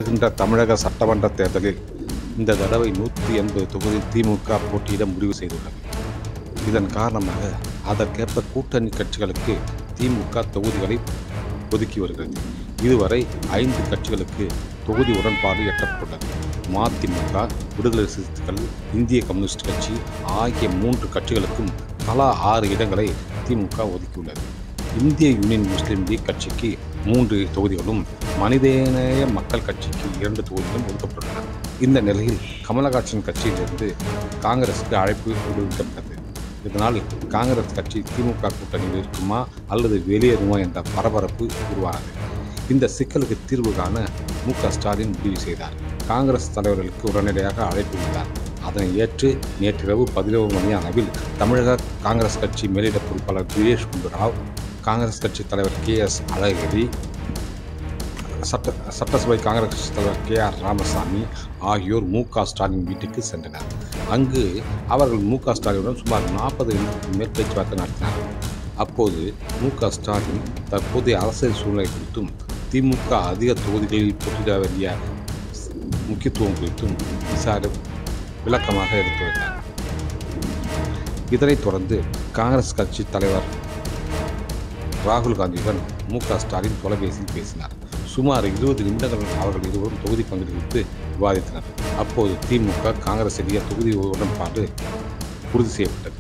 வருகின்ற தமிழக சட்டமன்ற தேர்தலில் இந்த தடவை நூற்றி எண்பது தொகுதி திமுக போட்டியிட முடிவு செய்துள்ளது இதன் காரணமாக அதற்கேற்ப கூட்டணி கட்சிகளுக்கு திமுக தொகுதிகளை ஒதுக்கி வருகிறது இதுவரை ஐந்து கட்சிகளுக்கு தொகுதி உடன்பாடு எட்டப்பட்டுள்ளது மதிமுக விடுதலை சிறுத்தைகள் இந்திய கம்யூனிஸ்ட் கட்சி ஆகிய மூன்று கட்சிகளுக்கும் தலா ஆறு இடங்களை திமுக ஒதுக்கியுள்ளது இந்திய யூனியன் முஸ்லீம் லீக் கட்சிக்கு மூன்று தொகுதிகளும் மனிதநேய மக்கள் கட்சிக்கு இரண்டு தொகுதிகளும் ஒதுக்கப்பட்டுள்ளன இந்த நிலையில் கமலஹாசன் கட்சியிலிருந்து காங்கிரசுக்கு அழைப்பு விடுவிக்கப்பட்டது இதனால் காங்கிரஸ் கட்சி திமுக கூட்டணியில் இருக்குமா அல்லது வெளியேறுமா என்ற பரபரப்பு உருவானது இந்த சிக்கலுக்கு தீர்வு காண மு க ஸ்டாலின் முடிவு செய்தார் காங்கிரஸ் தலைவர்களுக்கு உடனடியாக அழைப்பு விட்டார் அதனை ஏற்று நேற்றிரவு பதினோரு மணி அளவில் தமிழக காங்கிரஸ் கட்சி மேலிட பொறுப்பாளர் தினேஷ் குண்டுராவ் காங்கிரஸ் கட்சி தலைவர் கே எஸ் அழகிரி சட்ட சட்டசபை காங்கிரஸ் கட்சி தலைவர் கே ஆர் ராமசாமி ஆகியோர் மு க ஸ்டாலின் வீட்டுக்கு சென்றனர் அங்கு அவர்கள் மு க ஸ்டாலினுடன் சுமார் நாற்பது மேல் பேச்சுவார்த்தை நடத்தினார் அப்போது மு க ஸ்டாலின் தற்போதைய அரசியல் சூழ்நிலை குறித்தும் திமுக அதிக தொகுதிகளில் போட்டியிட வேண்டிய முக்கியத்துவம் குறித்தும் விசாரி விளக்கமாக எடுத்து வைத்தார் இதனைத் தொடர்ந்து காங்கிரஸ் கட்சி தலைவர் ராகுல் காந்தியுடன் மு க ஸ்டாலின் தொலைபேசியில் பேசினார் சுமார் இருபது நிமிடங்கள் அவர்கள் இருவரும் தொகுதி பங்கீடு குறித்து விவாதித்தனர் அப்போது திமுக காங்கிரஸ் இடையே தொகுதி உடன்பாடு உறுதி செய்யப்பட்டது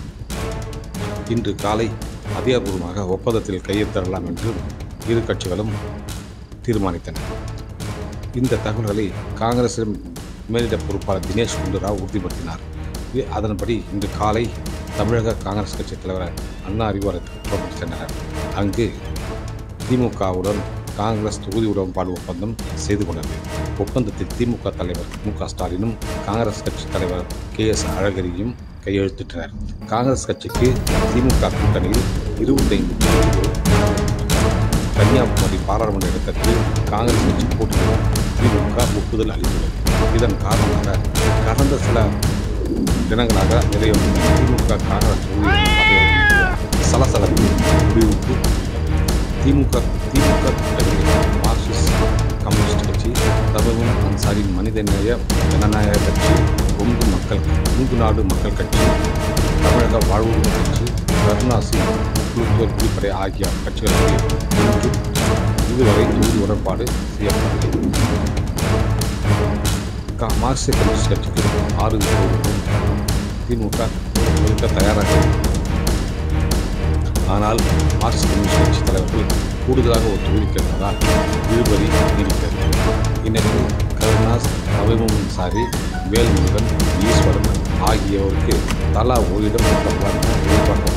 இன்று காலை அதிகாரப்பூர்வமாக ஒப்பந்தத்தில் கையெழுத்திடலாம் என்று இரு கட்சிகளும் தீர்மானித்தன இந்த தகவல்களை காங்கிரஸ் மேலிட பொறுப்பாளர் தினேஷ் குண்டுராவ் உறுதிப்படுத்தினார் இ- அதன்படி இன்று காலை தமிழக காங்கிரஸ் கட்சி தலைவர் அண்ணா அறிவாலயத்துக்கு புறப்பட்டு சென்றனர் அங்கு திமுகவுடன் காங்கிரஸ் தொகுதி உடன்பாடு ஒப்பந்தம் செய்து கொண்டது ஒப்பந்தத்தில் திமுக தலைவர் மு க ஸ்டாலினும் காங்கிரஸ் கட்சி தலைவர் கே எஸ் அழகிரியும் கையெழுத்திட்டனர் காங்கிரஸ் கட்சிக்கு திமுக கூட்டணியில் இருபத்தைந்து தொகுதிகள் கன்னியாகுமரி பாராளுமன்ற இடத்திற்கு காங்கிரஸ் கட்சி போட்டியிட திமுக ஒப்புதல் அளித்துள்ளது இதன் காரணமாக கடந்த சில தினங்களாக நிறைவேறிய திமுக காங்கிரஸ் தொகுதிகளின் சலசலப்பு முடிவுக்கு திமுக திமுக கூட்டணியில் மார்க்சிஸ்ட் கம்யூனிஸ்ட் கட்சி தபவும் அன்சாரின் மனிதநேய ஜனநாயக கட்சி கொங்கு மக்கள் கொங்கு நாடு மக்கள் கட்சி தமிழக வாழ்வுரிமை கட்சி கருணாசி முக்குழுத்தோர் புலிப்படை ஆகிய கட்சிகளுக்கு இன்று இதுவரை தொகுதி உடன்பாடு செய்யப்படவில்லை கா- மார்க்சிஸ்ட் கம்யூனிஸ்ட் கட்சிக்கு ஆறு தொகுதிகளும் திமுக ஒதுக்க தயாராக இல்லை. ஆனால் மார்க்சிஸ்ட் கம்யூனிஸ்ட் கட்சி தலைவர்கள் கூடுதலாக ஒரு தொகுதி கேட்டதால் இழுபறி நீடித்தது இந்நிலையில் கருணாஸ் ரவிமோகன் சாரி வேல்முருகன் ஈஸ்வரன் ஆகியோருக்கு தலா ஒரு இடம் கொடுக்கப்படலாம் என எதிர்பார்க்கப்பட்டது